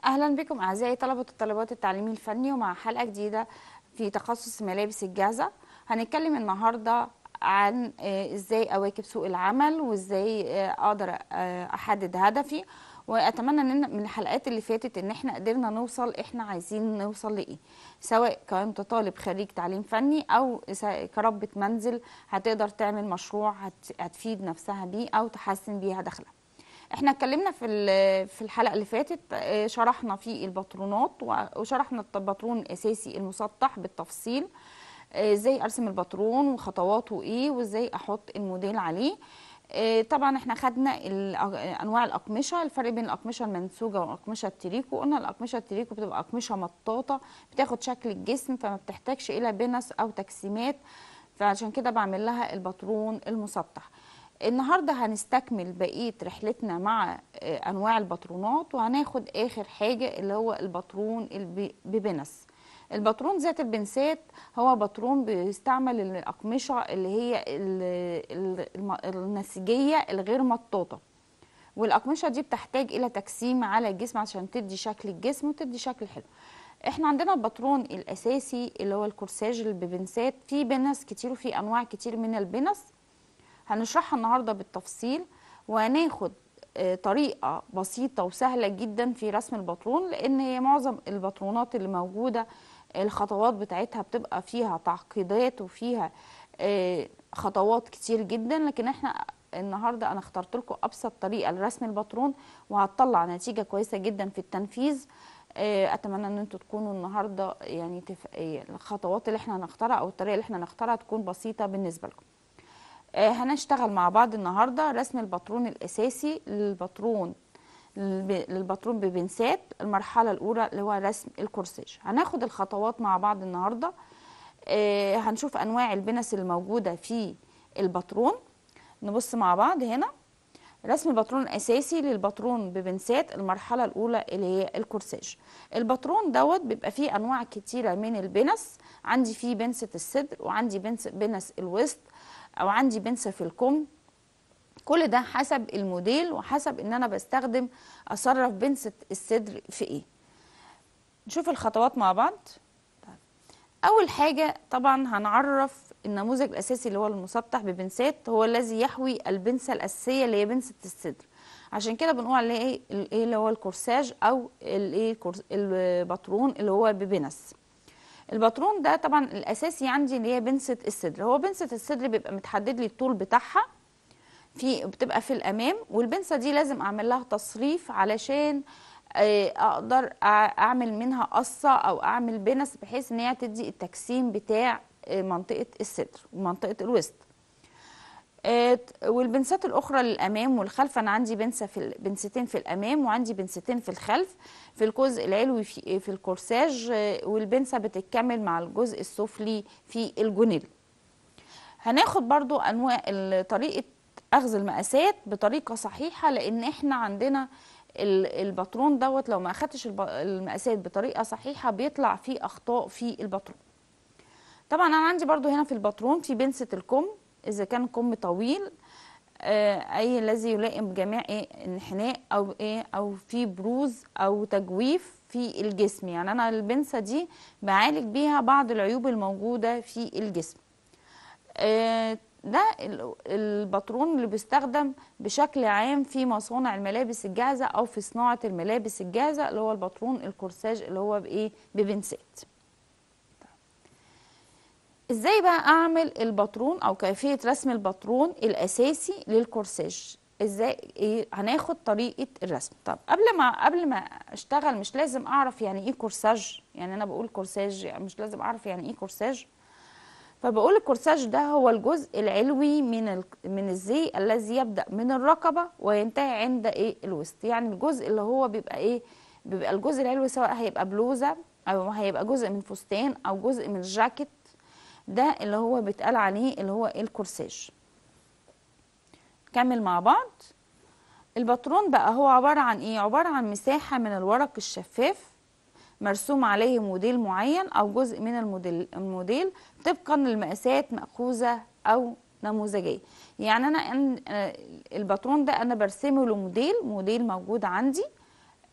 اهلا بكم اعزائي طلبه وطالبات التعليم الفني ومع حلقه جديده في تخصص ملابس الجاهزه هنتكلم النهارده عن آه، ازاي اواكب سوق العمل وازاي آه، اقدر آه، احدد هدفي واتمنى ان من الحلقات اللي فاتت ان احنا قدرنا نوصل احنا عايزين نوصل لايه سواء كنت طالب خريج تعليم فني او سا- كربة منزل هتقدر تعمل مشروع هت- هتفيد نفسها بيه او تحسن بيها دخلها احنا اتكلمنا في ال- في الحلقه اللي فاتت آه، شرحنا في الباترونات و- وشرحنا الباترون الاساسي المسطح بالتفصيل آه، ازاي ارسم الباترون وخطواته ايه وازاي احط الموديل عليه آه، طبعا احنا خدنا ال- آه، انواع الاقمشه الفرق بين الاقمشه المنسوجه والاقمشه التريكو قلنا الاقمشه التريكو بتبقى اقمشه مطاطه بتاخد شكل الجسم فما بتحتاجش الى بنس او تجسيمات فعشان كده بعمل لها الباترون المسطح النهارده هنستكمل بقيه رحلتنا مع آه، انواع الباترونات وهناخد اخر حاجه اللي هو الباترون الب- ببنس الباترون ذات البنسات هو باترون بيستعمل الاقمشه اللي هي ال- ال- الم- النسيجيه الغير مطاطه والاقمشه دي بتحتاج الى تجسيم على الجسم عشان تدي شكل الجسم وتدي شكل حلو احنا عندنا الباترون الاساسي اللي هو الكورساج اللي ببنسات في بنس كتير وفي انواع كتير من البنس هنشرحها النهارده بالتفصيل وهناخد آه، طريقه بسيطه وسهله جدا في رسم الباترون لان هي معظم الباترونات اللي موجوده الخطوات بتاعتها بتبقى فيها تعقيدات وفيها آه، خطوات كتير جدا لكن احنا النهارده انا اخترت لكم ابسط طريقه لرسم الباترون وهتطلع نتيجه كويسه جدا في التنفيذ آه، اتمنى ان انتوا تكونوا النهارده يعني تف... آه، الخطوات اللي احنا هنختارها او الطريقه اللي احنا هنختارها تكون بسيطه بالنسبه لكم آه، هنشتغل مع بعض النهارده رسم الباترون الاساسي للباترون للب- للباترون ببنسات المرحله الاولى اللي هو رسم الكورساج هناخد الخطوات مع بعض النهارده آه، هنشوف انواع البنس الموجوده في الباترون نبص مع بعض هنا رسم الباترون الاساسي للباترون ببنسات المرحله الاولى اللي هي الكورساج الباترون دوت بيبقى فيه انواع كتيره من البنس عندي فيه بنسه الصدر وعندي بنس بنس الوسط او عندي بنسه في الكم كل ده حسب الموديل وحسب ان انا بستخدم اصرف بنسه الصدر في ايه نشوف الخطوات مع بعض طيب. اول حاجه طبعا هنعرف النموذج الاساسي اللي هو المسطح ببنسات هو الذي يحوي البنسه الاساسيه اللي هي بنسه الصدر عشان كده بنقول عليه ايه الايه اللي هو الكورساج او الايه الكورس- الباترون اللي هو ببنس الباترون ده طبعا الاساسي عندي اللي هي بنسه الصدر هو بنسه الصدر بيبقى متحدد لي الطول بتاعها في بتبقى في الامام والبنسه دي لازم اعمل لها تصريف علشان آه، اقدر أع- اعمل منها قصه او اعمل بنس بحيث ان هي تدي التجسيم بتاع آه، منطقه الصدر ومنطقه الوسط آه، والبنسات الاخرى للامام والخلف انا عندي بنسه في ال- بنستين في الامام وعندي بنستين في الخلف في الجزء العلوي في في الكورساج آه، والبنسه بتتكمل مع الجزء السفلي في الجونيل هناخد برضو انواع ال- طريقه اخذ المقاسات بطريقه صحيحه لان احنا عندنا ال- الباترون دوت لو ما اخدتش الب- المقاسات بطريقه صحيحه بيطلع فيه اخطاء في الباترون طبعا انا عندي برضو هنا في الباترون في بنسة الكم اذا كان كم طويل آه، اي الذي يلائم جميع ايه انحناء او ايه او في بروز او تجويف في الجسم يعني انا البنسة دي بعالج بيها بعض العيوب الموجودة في الجسم آه، ده ال- الباترون اللي بيستخدم بشكل عام في مصانع الملابس الجاهزة او في صناعة الملابس الجاهزة اللي هو الباترون الكورساج اللي هو بايه ببنسات ازاي بقى اعمل الباترون او كيفيه رسم الباترون الاساسي للكورساج ازاي ايه هناخد طريقه الرسم طب قبل ما قبل ما اشتغل مش لازم اعرف يعني ايه كورساج يعني انا بقول كورساج يعني مش لازم اعرف يعني ايه كورساج فبقول الكورساج ده هو الجزء العلوي من ال... من الزي الذي يبدا من الرقبه وينتهي عند ايه الوسط يعني الجزء اللي هو بيبقى ايه بيبقى الجزء العلوي سواء هيبقى بلوزه او هيبقى جزء من فستان او جزء من جاكيت ده اللي هو بيتقال عليه اللي هو الكورساج نكمل مع بعض الباترون بقى هو عبارة عن ايه عبارة عن مساحة من الورق الشفاف مرسوم عليه موديل معين او جزء من الموديل الموديل طبقا للمقاسات مأخوذة او نموذجية يعني انا أن- آه، الباترون ده انا برسمه له موديل موديل موجود عندي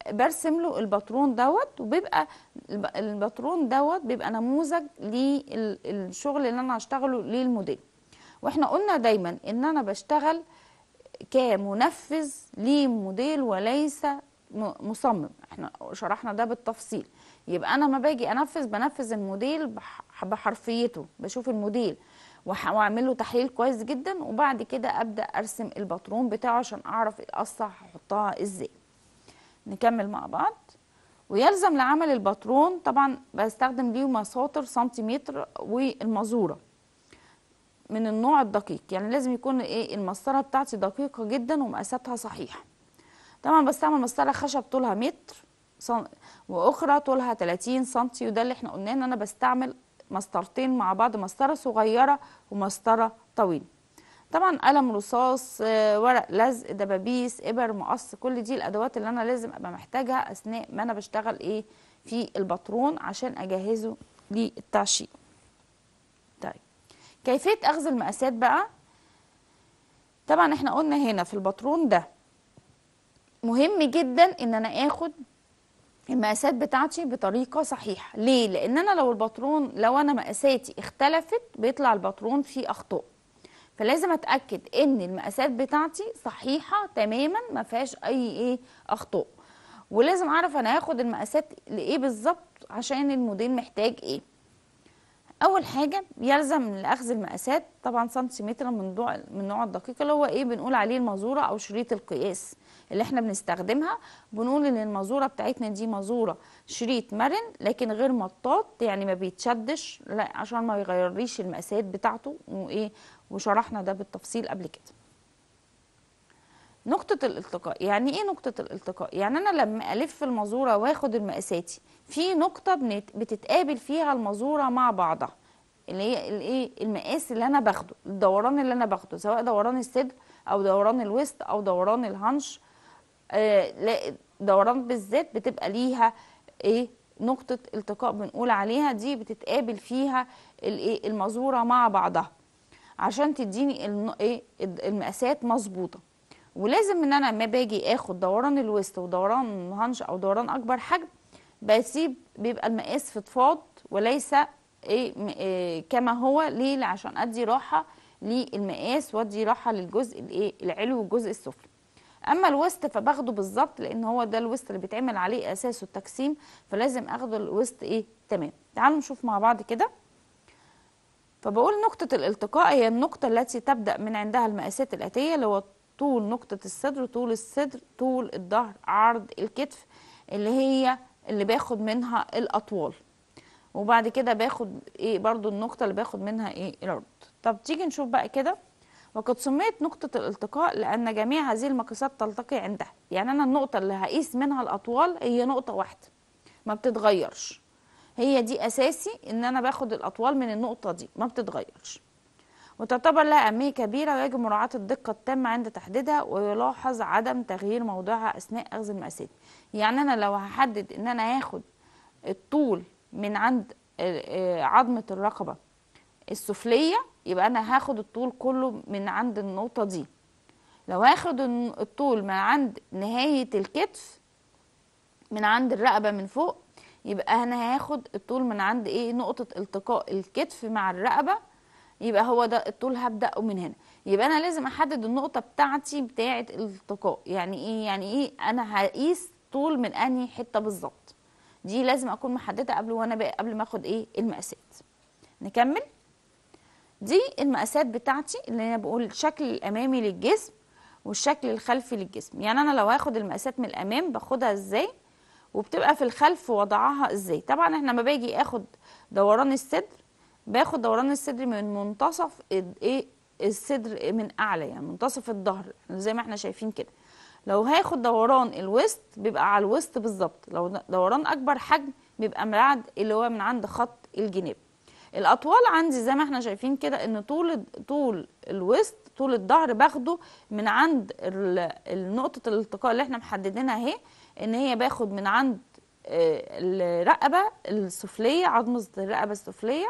برسم له الباترون دوت وبيبقى الب- الباترون دوت بيبقى نموذج للشغل اللي انا هشتغله للموديل واحنا قلنا دايما ان انا بشتغل كمنفذ لموديل وليس م- مصمم احنا شرحنا ده بالتفصيل يبقى انا ما باجي انفذ بنفذ الموديل بح- بحرفيته بشوف الموديل وح- واعمل له تحليل كويس جدا وبعد كده ابدا ارسم الباترون بتاعه عشان اعرف القصه هحطها ازاي نكمل مع بعض ويلزم لعمل الباترون طبعا بستخدم ليه مساطر سنتيمتر والمزوره من النوع الدقيق يعني لازم يكون ايه المسطره بتاعتي دقيقه جدا ومقاساتها صحيحه طبعا بستعمل مسطره خشب طولها متر صن... واخرى طولها 30 سنتي وده اللي احنا قلناه ان انا بستعمل مسطرتين مع بعض مسطره صغيره ومسطره طويله طبعا قلم رصاص آه، ورق لزق دبابيس ابر مقص كل دي الادوات اللي انا لازم ابقى محتاجها اثناء ما انا بشتغل ايه في الباترون عشان اجهزه للتعشيق طيب كيفيه اخذ المقاسات بقى طبعا احنا قلنا هنا في الباترون ده مهم جدا ان انا اخد المقاسات بتاعتي بطريقه صحيحه ليه لان انا لو الباترون لو انا مقاساتي اختلفت بيطلع الباترون فيه اخطاء فلازم اتاكد ان المقاسات بتاعتي صحيحه تماما ما فيهاش اي ايه اخطاء ولازم اعرف انا هاخد المقاسات لايه بالظبط عشان الموديل محتاج ايه اول حاجه يلزم لاخذ المقاسات طبعا سنتيمتر من نوع من النوع الدقيق اللي هو ايه بنقول عليه المازوره او شريط القياس اللي احنا بنستخدمها بنقول ان المازوره بتاعتنا دي مازوره شريط مرن لكن غير مطاط يعني ما بيتشدش لا عشان ما يغيرليش المقاسات بتاعته وايه وشرحنا ده بالتفصيل قبل كده نقطة الالتقاء يعني ايه نقطة الالتقاء يعني انا لما الف المازورة واخد المقاساتي في نقطة بنت- بتتقابل فيها المازورة مع بعضها اللي هي الايه المقاس اللي انا باخده الدوران اللي انا باخده سواء دوران الصدر او دوران الوسط او دوران الهنش آه لا دوران بالذات بتبقى ليها ايه نقطة التقاء بنقول عليها دي بتتقابل فيها الايه المازورة مع بعضها عشان تديني الن- ايه المقاسات مظبوطه ولازم ان انا ما باجي اخد دوران الوسط ودوران هنش او دوران اكبر حجم بسيب بيبقى المقاس فضفاض وليس ايه م- إيه كما هو ليه عشان ادي راحه للمقاس وادي راحه للجزء الايه العلوي والجزء السفلي اما الوسط فباخده بالظبط لان هو ده الوسط اللي بيتعمل عليه اساسه التجسيم فلازم اخده الوسط ايه تمام تعالوا نشوف مع بعض كده فبقول نقطة الالتقاء هي النقطة التي تبدأ من عندها المقاسات الآتية اللي هو طول نقطة الصدر طول الصدر طول الظهر عرض الكتف اللي هي اللي باخد منها الأطوال وبعد كده باخد ايه برضو النقطة اللي باخد منها ايه العرض طب تيجي نشوف بقى كده وقد سميت نقطة الالتقاء لأن جميع هذه المقاسات تلتقي عندها يعني أنا النقطة اللي هقيس منها الأطوال هي نقطة واحدة ما بتتغيرش هي دي أساسي إن أنا باخد الأطوال من النقطة دي ما بتتغيرش وتعتبر لها أهمية كبيرة ويجب مراعاة الدقة التامة عند تحديدها ويلاحظ عدم تغيير موضعها أثناء أخذ المقاسات يعني أنا لو هحدد إن أنا هاخد الطول من عند آه، آه، عظمة الرقبة السفلية يبقى أنا هاخد الطول كله من عند النقطة دي لو هاخد الن- الطول من عند نهاية الكتف من عند الرقبة من فوق يبقى أنا هاخد الطول من عند إيه نقطة التقاء الكتف مع الرقبة يبقى هو ده الطول هبدأه من هنا يبقى أنا لازم أحدد النقطة بتاعتي بتاعة الالتقاء يعني إيه يعني إيه أنا هقيس طول من أنهي حتة بالظبط دي لازم أكون محددة قبل وأنا بقى قبل ما أخد إيه المقاسات نكمل دي المقاسات بتاعتي اللي انا بقول الشكل الامامي للجسم والشكل الخلفي للجسم يعني انا لو هاخد المقاسات من الامام باخدها ازاي وبتبقى في الخلف وضعها ازاي طبعا احنا لما باجي اخد دوران الصدر باخد دوران الصدر من منتصف ال- ايه الصدر من اعلى يعني منتصف الظهر زي ما احنا شايفين كده لو هاخد دوران الوسط بيبقى على الوسط بالظبط لو دوران اكبر حجم بيبقى من عند اللي هو من عند خط الجناب الاطوال عندي زي ما احنا شايفين كده ان طول طول الوسط طول الظهر باخده من عند ال- نقطه الالتقاء اللي احنا محددينها اهي ان هي باخد من عند آه، الرقبه السفليه عظمه الرقبه السفليه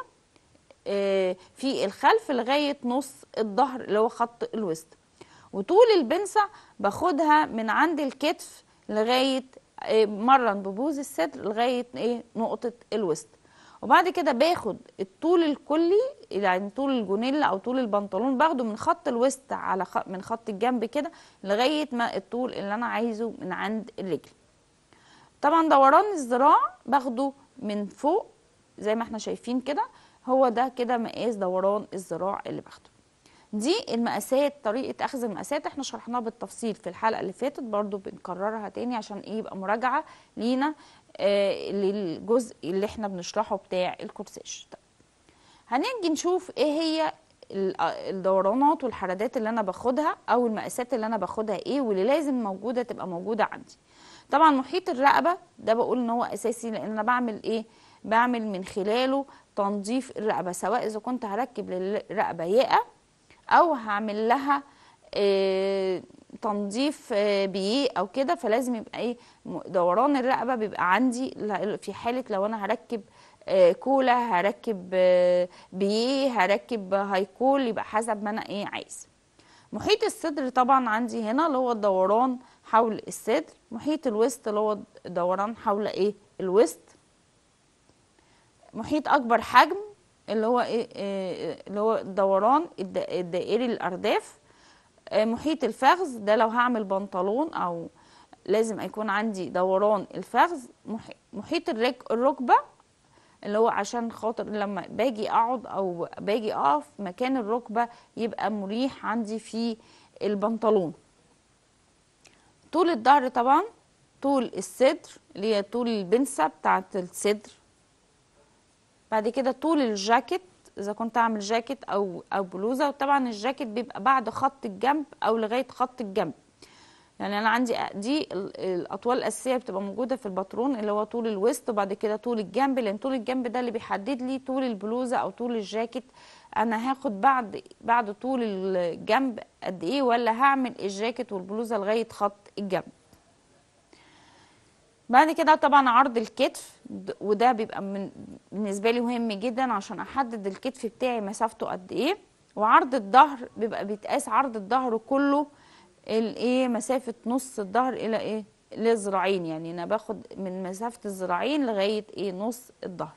آه، في الخلف لغايه نص الظهر اللي هو خط الوسط وطول البنسة باخدها من عند الكتف لغايه إيه، مرن ببوز الصدر لغايه ايه نقطه الوسط وبعد كده باخد الطول الكلي يعني طول الجونيلا او طول البنطلون باخده من خط الوسط على خ... من خط الجنب كده لغايه ما الطول اللي انا عايزه من عند الرجل طبعا دوران الذراع باخده من فوق زي ما احنا شايفين كده هو ده كده مقاس دوران الذراع اللي باخده دي المقاسات طريقة أخذ المقاسات احنا شرحناها بالتفصيل في الحلقة اللي فاتت برضو بنكررها تاني عشان ايه يبقى مراجعة لينا آه للجزء اللي احنا بنشرحه بتاع الكورساج طيب. هنيجي نشوف ايه هي الدورانات والحرادات اللي انا باخدها او المقاسات اللي انا باخدها ايه واللي لازم موجودة تبقى موجودة عندي طبعا محيط الرقبة ده بقول ان هو اساسي لان انا بعمل ايه بعمل من خلاله تنظيف الرقبة سواء اذا كنت هركب للرقبة ياقة او هعمل لها آه تنظيف آه بيه او كده فلازم يبقى ايه دوران الرقبه بيبقى عندي في حاله لو انا هركب آه كولا هركب بيه هركب هايكول يبقى حسب ما انا ايه عايز محيط الصدر طبعا عندي هنا اللي هو الدوران حول الصدر محيط الوسط اللي هو الدوران حول ايه الوسط محيط اكبر حجم اللي هو ايه اللي هو الدوران الدائري للارداف محيط الفخذ ده لو هعمل بنطلون او لازم يكون عندي دوران الفخذ محيط الركبه اللي هو عشان خاطر لما باجي اقعد او باجي اقف مكان الركبه يبقى مريح عندي في البنطلون طول الظهر طبعا طول الصدر اللي هي طول البنسه بتاعه الصدر بعد كده طول الجاكيت اذا كنت اعمل جاكيت او او بلوزه وطبعا الجاكيت بيبقى بعد خط الجنب او لغايه خط الجنب يعني انا عندي دي الاطوال الاساسيه بتبقى موجوده في الباترون اللي هو طول الوسط وبعد كده طول الجنب لان طول الجنب ده اللي بيحدد لي طول البلوزه او طول الجاكيت انا هاخد بعد بعد طول الجنب قد ايه ولا هعمل الجاكيت والبلوزه لغايه خط الجنب بعد كده طبعا عرض الكتف وده بيبقى من بالنسبه لي مهم جدا عشان احدد الكتف بتاعي مسافته قد ايه وعرض الظهر بيبقى بيتقاس عرض الظهر كله الايه مسافه نص الظهر الى ايه للذراعين يعني انا باخد من مسافه الذراعين لغايه ايه نص الظهر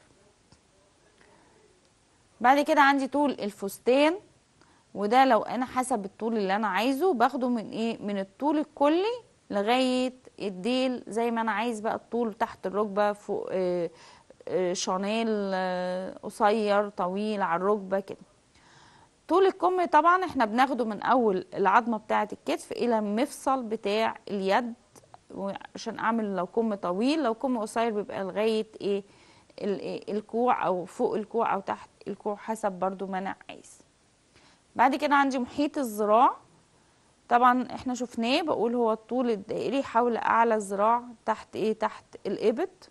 بعد كده عندي طول الفستان وده لو انا حسب الطول اللي انا عايزه باخده من ايه من الطول الكلي لغايه الديل زي ما انا عايز بقى الطول تحت الركبه فوق آه آه شانيل آه قصير طويل على الركبه كده طول الكم طبعا احنا بناخده من اول العظمه بتاعه الكتف الى المفصل بتاع اليد عشان اعمل لو كم طويل لو كم قصير بيبقى لغايه ايه الكوع او فوق الكوع او تحت الكوع حسب برضو ما انا عايز بعد كده عندي محيط الذراع طبعا احنا شفناه بقول هو الطول الدائري حول اعلى الذراع تحت ايه تحت الابط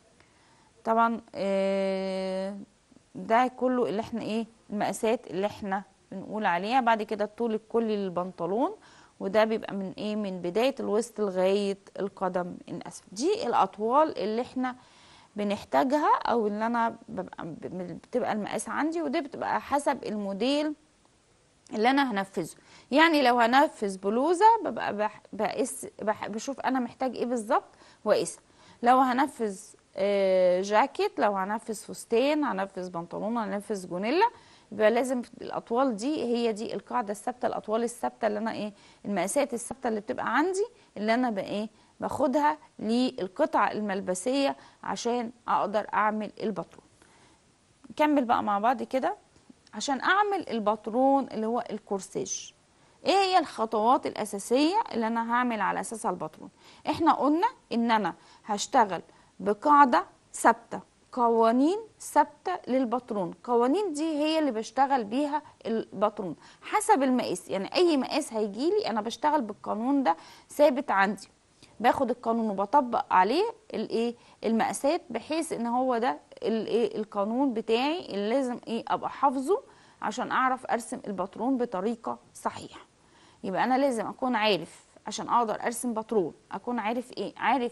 طبعا اه ده كله اللي احنا ايه المقاسات اللي احنا بنقول عليها بعد كده الطول الكلي للبنطلون وده بيبقى من ايه من بدايه الوسط لغايه القدم الاسفل دي الاطوال اللي احنا بنحتاجها او اللي انا ببقى بتبقى المقاس عندي ودي بتبقى حسب الموديل اللي انا هنفذه يعني لو هنفذ بلوزه ببقى بقيس بشوف انا محتاج ايه بالظبط واقيسها لو هنفذ جاكيت لو هنفذ فستان هنفذ بنطلون هنفذ جونيلا يبقى لازم الاطوال دي هي دي القاعده الثابته الاطوال الثابته اللي انا ايه المقاسات الثابته اللي بتبقى عندي اللي انا بقى ايه باخدها للقطعه الملبسيه عشان اقدر اعمل الباترون نكمل بقى مع بعض كده عشان اعمل الباترون اللي هو الكورساج ايه هي الخطوات الاساسيه اللي انا هعمل على اساسها الباترون احنا قلنا ان انا هشتغل بقاعده ثابته قوانين ثابته للباترون قوانين دي هي اللي بشتغل بيها الباترون حسب المقاس يعني اي مقاس هيجيلي انا بشتغل بالقانون ده ثابت عندي باخد القانون وبطبق عليه الايه المقاسات بحيث ان هو ده الايه القانون بتاعي اللي لازم ايه ابقى حافظه عشان اعرف ارسم الباترون بطريقه صحيحه يبقى انا لازم اكون عارف عشان اقدر ارسم باترون اكون عارف ايه عارف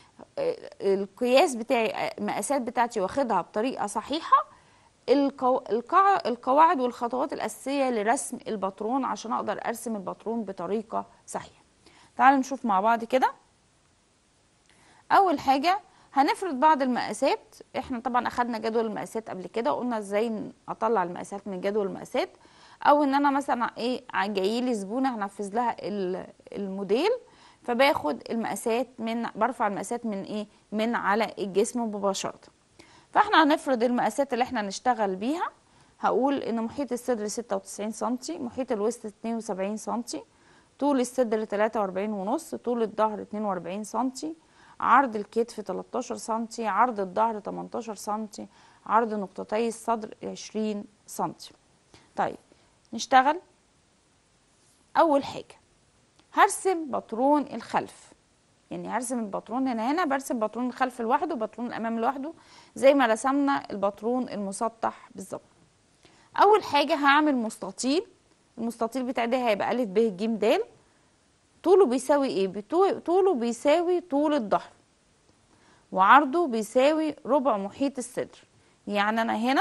القياس بتاعي المقاسات بتاعتي واخدها بطريقه صحيحه القو... القاع... القواعد والخطوات الاساسيه لرسم الباترون عشان اقدر ارسم الباترون بطريقه صحيحه تعالوا نشوف مع بعض كده اول حاجه هنفرض بعض المقاسات احنا طبعا اخدنا جدول المقاسات قبل كده وقلنا ازاي اطلع المقاسات من جدول المقاسات او ان انا مثلا ايه جاي لي زبونه هنفذ لها الموديل فباخد المقاسات من برفع المقاسات من ايه من على الجسم مباشره فاحنا هنفرض المقاسات اللي احنا نشتغل بيها هقول ان محيط الصدر 96 سم محيط الوسط 72 سم طول الصدر 43 ونص طول الظهر 42 سم عرض الكتف 13 سم عرض الظهر 18 سم عرض نقطتي الصدر 20 سم طيب نشتغل اول حاجه هرسم بطرون الخلف يعني هرسم البطرون هنا هنا برسم بطرون الخلف لوحده وبطرون الامام لوحده زي ما رسمنا البطرون المسطح بالظبط اول حاجه هعمل مستطيل المستطيل بتاعي ده هيبقى الف ب ج د طوله بيساوي ايه طوله بيساوي طول الظهر وعرضه بيساوي ربع محيط الصدر يعني انا هنا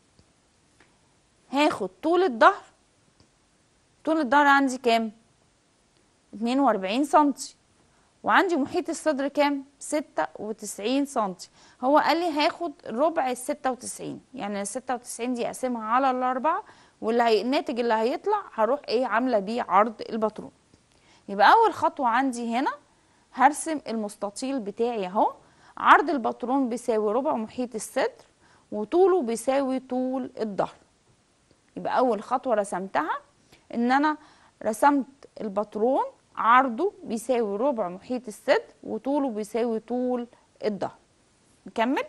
هاخد طول الظهر طول الظهر عندي كام 42 سنتي وعندي محيط الصدر كام 96 سنتي هو قال لي هاخد ربع ال 96 يعني ال 96 دي اقسمها على الاربعه واللي هي الناتج اللي هيطلع هروح ايه عامله بيه عرض الباترون يبقى اول خطوه عندي هنا هرسم المستطيل بتاعي اهو عرض الباترون بيساوي ربع محيط الصدر وطوله بيساوي طول الظهر يبقى اول خطوه رسمتها ان انا رسمت الباترون عرضه بيساوي ربع محيط الصدر وطوله بيساوي طول الظهر نكمل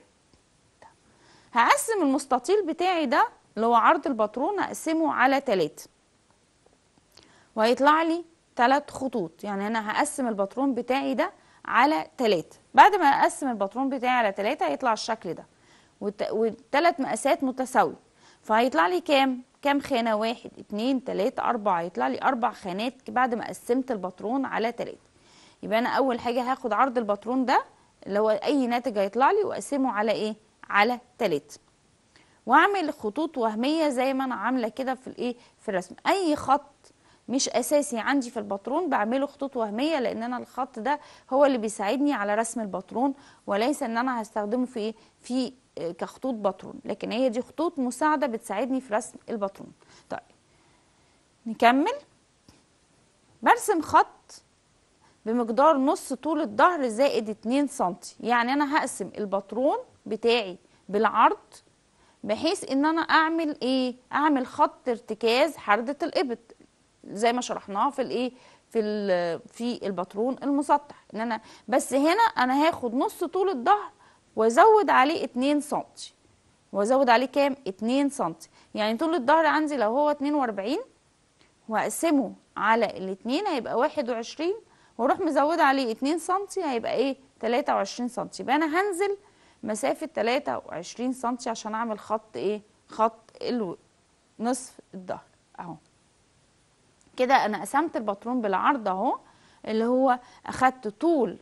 هقسم المستطيل بتاعي ده اللي هو عرض الباترون هقسمه على تلاتة وهيطلع لي تلات خطوط يعني انا هقسم الباترون بتاعي ده على تلاتة بعد ما اقسم الباترون بتاعي على تلاتة هيطلع الشكل ده والتلات مقاسات متساوية فهيطلع لي كام كام خانة واحد اتنين تلاتة أربعة يطلع لي أربع خانات بعد ما قسمت الباترون على تلاتة يبقى أنا أول حاجة هاخد عرض الباترون ده اللي هو أي ناتج هيطلع لي وأقسمه على إيه؟ على تلاتة وأعمل خطوط وهمية زي ما أنا عاملة كده في الإيه؟ في الرسم أي خط مش اساسي عندي في الباترون بعمله خطوط وهميه لان انا الخط ده هو اللي بيساعدني على رسم الباترون وليس ان انا هستخدمه في ايه في كخطوط باترون لكن هي دي خطوط مساعده بتساعدني في رسم الباترون طيب نكمل برسم خط بمقدار نص طول الظهر زائد 2 سم يعني انا هقسم الباترون بتاعي بالعرض بحيث ان انا اعمل ايه اعمل خط ارتكاز حردة الابط زي ما شرحناها في الايه في في الباترون المسطح ان انا بس هنا انا هاخد نص طول الظهر وازود عليه 2 سم وازود عليه كام 2 سم يعني طول الظهر عندي لو هو 42 واقسمه على الاثنين هيبقى 21 واروح مزوده عليه 2 سم هيبقى ايه 23 سم يبقى انا هنزل مسافه 23 سم عشان اعمل خط ايه خط نصف الظهر اهو كده انا قسمت الباترون بالعرض اهو اللي هو اخدت طول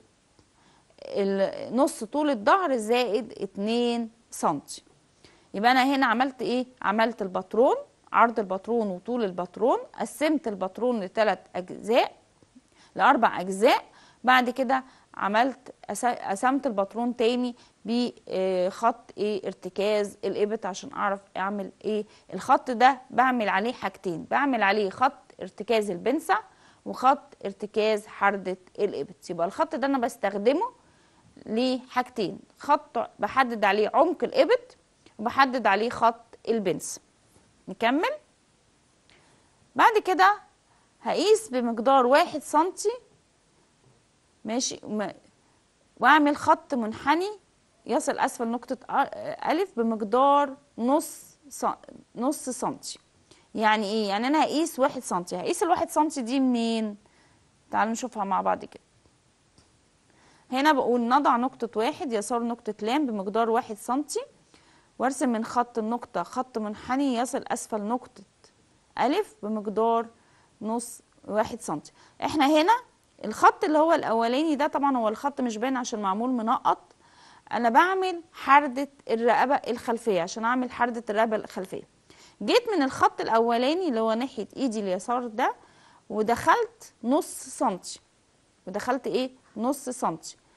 نص طول الظهر زائد 2 سم يبقى انا هنا عملت ايه عملت الباترون عرض الباترون وطول الباترون قسمت الباترون لثلاث اجزاء لاربع اجزاء بعد كده عملت قسمت الباترون تاني بخط ايه ارتكاز الابط عشان اعرف اعمل ايه الخط ده بعمل عليه حاجتين بعمل عليه خط ارتكاز البنسة وخط ارتكاز حردة الابط يبقى الخط ده انا بستخدمه لحاجتين خط بحدد عليه عمق الابط وبحدد عليه خط البنس نكمل بعد كده هقيس بمقدار واحد سنتي ماشي واعمل خط منحني يصل اسفل نقطة ألف بمقدار نص نص سنتي يعني ايه يعني انا هقيس واحد سنتي هقيس الواحد سنتي دي منين تعالوا نشوفها مع بعض كده هنا بقول نضع نقطة واحد يسار نقطة لام بمقدار واحد سنتي وارسم من خط النقطة خط منحني يصل أسفل نقطة ألف بمقدار نص واحد سنتي احنا هنا الخط اللي هو الأولاني ده طبعا هو الخط مش باين عشان معمول منقط أنا بعمل حردة الرقبة الخلفية عشان أعمل حردة الرقبة الخلفية جيت من الخط الأولاني اللي هو ناحية إيدي اليسار ده ودخلت نص سنتي ودخلت إيه نص سنتي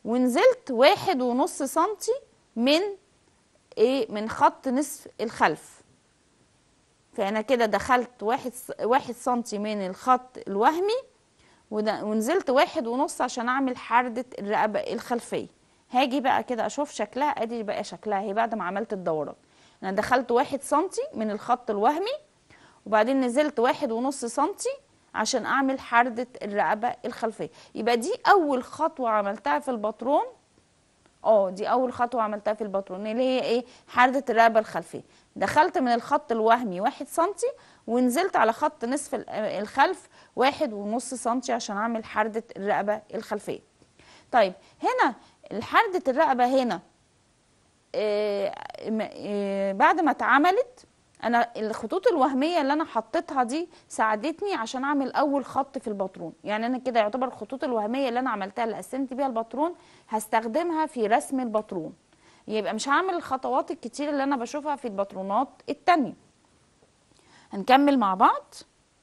ونزلت واحد ونص سنتي من ايه من خط نصف الخلف فانا كده دخلت واحد واحد سنتي من الخط الوهمي ونزلت واحد ونص عشان اعمل حردة الرقبة الخلفية هاجي بقى كده اشوف شكلها ادي بقى شكلها هي بعد ما عملت الدوران انا دخلت واحد سنتي من الخط الوهمي وبعدين نزلت واحد ونص سنتي عشان اعمل حردة الرقبة الخلفية يبقى دي اول خطوة عملتها في الباترون اه دي اول خطوة عملتها في الباترون اللي هي ايه حردة الرقبة الخلفية دخلت من الخط الوهمي واحد سنتي ونزلت على خط نصف الخلف واحد ونص سنتي عشان اعمل حردة الرقبة الخلفية طيب هنا حردة الرقبة هنا آه آه بعد ما اتعملت انا الخطوط الوهميه اللي انا حطيتها دي ساعدتني عشان اعمل اول خط في الباترون يعني انا كده يعتبر الخطوط الوهميه اللي انا عملتها اللي قسمت بيها الباترون هستخدمها في رسم الباترون يبقى مش هعمل الخطوات الكتير اللي انا بشوفها في الباترونات التانية هنكمل مع بعض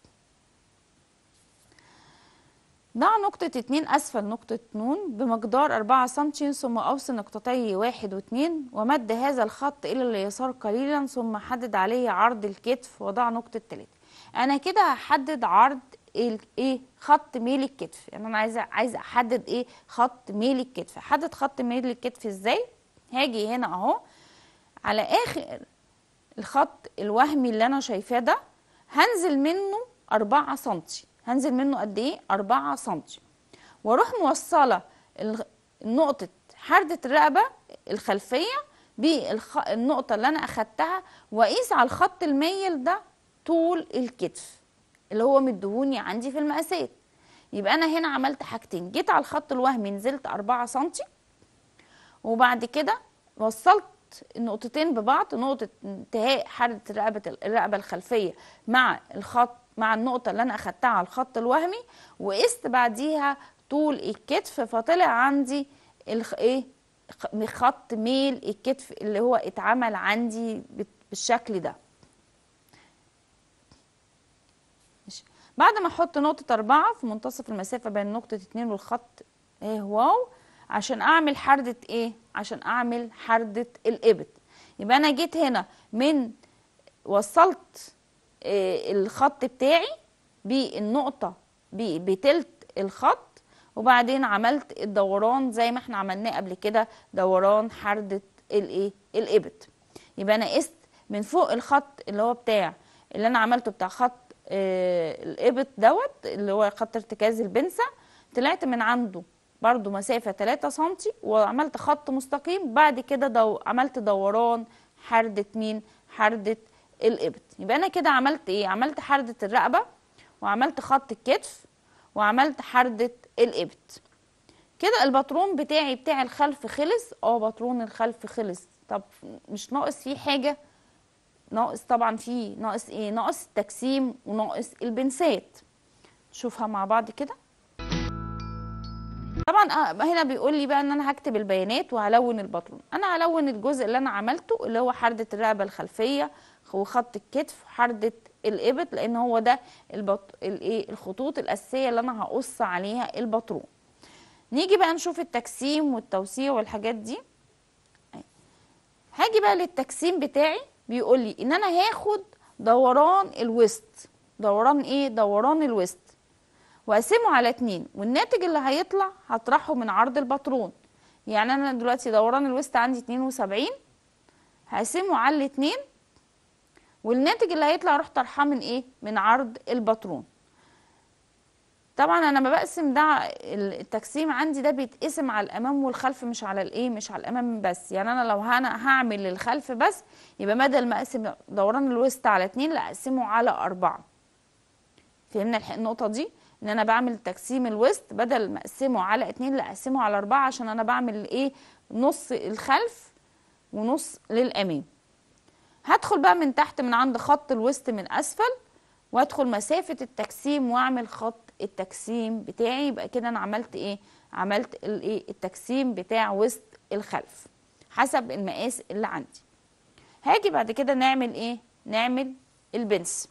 ضع نقطة اتنين أسفل نقطة نون بمقدار أربعة سنتي ثم أوصل نقطتي واحد واتنين ومد هذا الخط إلى اليسار قليلا ثم حدد عليه عرض الكتف وضع نقطة تلاتة أنا كده هحدد عرض ايه خط ميل الكتف يعني أنا عايزة عايزة أحدد إيه خط ميل الكتف أحدد خط ميل الكتف إزاي هاجي هنا أهو على آخر الخط الوهمي اللي أنا شايفاه ده هنزل منه أربعة سنتي هنزل منه قد ايه 4 سم واروح موصله نقطه حرده الرقبه الخلفيه بالنقطه اللي انا اخدتها واقيس على الخط الميل ده طول الكتف اللي هو مدهوني عندي في المقاسات يبقى انا هنا عملت حاجتين جيت على الخط الوهمي نزلت 4 سم وبعد كده وصلت النقطتين ببعض نقطه انتهاء حرده الرقبه الرقبه الخلفيه مع الخط مع النقطة اللي أنا أخدتها على الخط الوهمي وقست بعديها طول الكتف فطلع عندي الخ... إيه خط ميل الكتف اللي هو اتعمل عندي بالشكل ده ماشي. بعد ما احط نقطة أربعة في منتصف المسافة بين نقطة اتنين والخط ايه واو عشان أعمل حردة ايه عشان أعمل حردة الإبط يبقى أنا جيت هنا من وصلت الخط بتاعي بالنقطة بتلت الخط وبعدين عملت الدوران زي ما احنا عملناه قبل كده دوران حردة الايه الابط يبقى انا قست من فوق الخط اللي هو بتاع اللي انا عملته بتاع خط اه الابط دوت اللي هو خط ارتكاز البنسة طلعت من عنده برضو مسافة 3 سنتي وعملت خط مستقيم بعد كده دو عملت دوران حردة مين حردة الابط يبقى انا كده عملت ايه عملت حردة الرقبة وعملت خط الكتف وعملت حردة الابط كده الباترون بتاعي بتاع الخلف خلص اه باترون الخلف خلص طب مش ناقص فيه حاجة ناقص طبعا فيه ناقص ايه ناقص التجسيم وناقص البنسات نشوفها مع بعض كده طبعا هنا بيقول لي بقى ان انا هكتب البيانات وهلون الباترون انا هلون الجزء اللي انا عملته اللي هو حردة الرقبة الخلفية وخط الكتف حردة الابط لان هو ده البط... الايه الخطوط الاساسيه اللي انا هقص عليها الباترون نيجي بقى نشوف التجسيم والتوسيع والحاجات دي هاجي بقى للتجسيم بتاعي بيقول لي ان انا هاخد دوران الوسط دوران ايه دوران الوسط واقسمه على اتنين والناتج اللي هيطلع هطرحه من عرض الباترون يعني انا دلوقتي دوران الوسط عندي 72 هقسمه على الاتنين والناتج اللي هيطلع اروح طرحاه من ايه من عرض الباترون طبعا انا ما بقسم ده التقسيم عندي ده بيتقسم على الامام والخلف مش على الايه مش على الامام بس يعني انا لو انا هعمل للخلف بس يبقى بدل ما اقسم دوران الوسط على اتنين لا اقسمه على اربعة فهمنا النقطه دي ان انا بعمل تقسيم الوسط بدل ما اقسمه على اتنين لا اقسمه على اربعة عشان انا بعمل ايه نص الخلف ونص للامام هدخل بقى من تحت من عند خط الوسط من اسفل وادخل مسافة التجسيم واعمل خط التجسيم بتاعي يبقى كده انا عملت ايه عملت الايه التجسيم بتاع وسط الخلف حسب المقاس اللي عندي هاجي بعد كده نعمل ايه نعمل البنس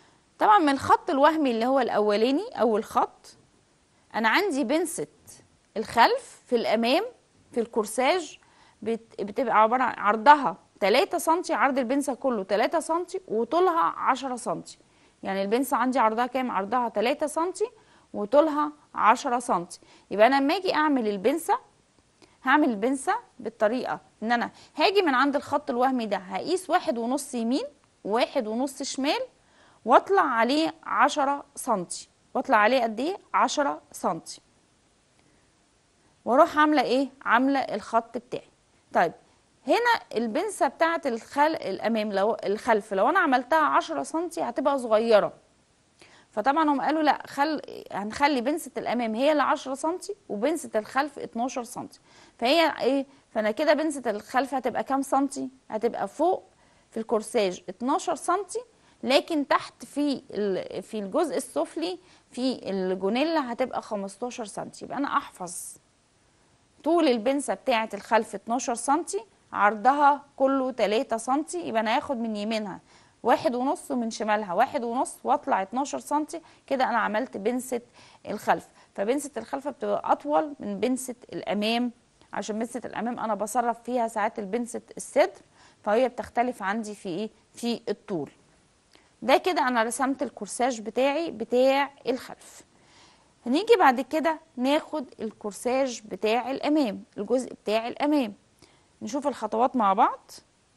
طبعا من الخط الوهمي اللي هو الاولاني اول خط انا عندي بنسة الخلف في الامام في الكورساج بت- بتبقى عباره عن عرضها 3 سم عرض البنسه كله 3 سم وطولها 10 سم يعني البنسه عندي عرضها كام عرضها 3 سم وطولها 10 سم يبقى انا لما اجي اعمل البنسه هعمل البنسه بالطريقه ان انا هاجي من عند الخط الوهمي ده هقيس واحد ونص يمين وواحد ونص شمال واطلع عليه 10 سنتي واطلع عليه قد ايه 10 سنتي واروح عامله ايه عامله الخط بتاعي طيب هنا البنسه بتاعه الخل الامام لو الخلف لو انا عملتها 10 سنتي هتبقى صغيره فطبعا هم قالوا لا خل هنخلي بنسه الامام هي اللي 10 سنتي وبنسه الخلف 12 سنتي فهي ايه فانا كده بنسه الخلف هتبقى كام سنتي هتبقى فوق في الكورساج 12 سنتي لكن تحت في ال- في الجزء السفلي في الجونيلا هتبقى 15 سنتي يبقى انا احفظ طول البنسه بتاعه الخلف 12 سنتي عرضها كله 3 سنتي يبقى انا هاخد من يمينها واحد ونص ومن شمالها واحد ونص واطلع 12 سنتي كده انا عملت بنسة الخلف فبنسة الخلف بتبقى اطول من بنسة الامام عشان بنسة الامام انا بصرف فيها ساعات البنسة الصدر فهي بتختلف عندي في ايه في الطول ده كده انا رسمت الكورساج بتاعي بتاع الخلف هنيجي بعد كده ناخد الكورساج بتاع الامام الجزء بتاع الامام نشوف الخطوات مع بعض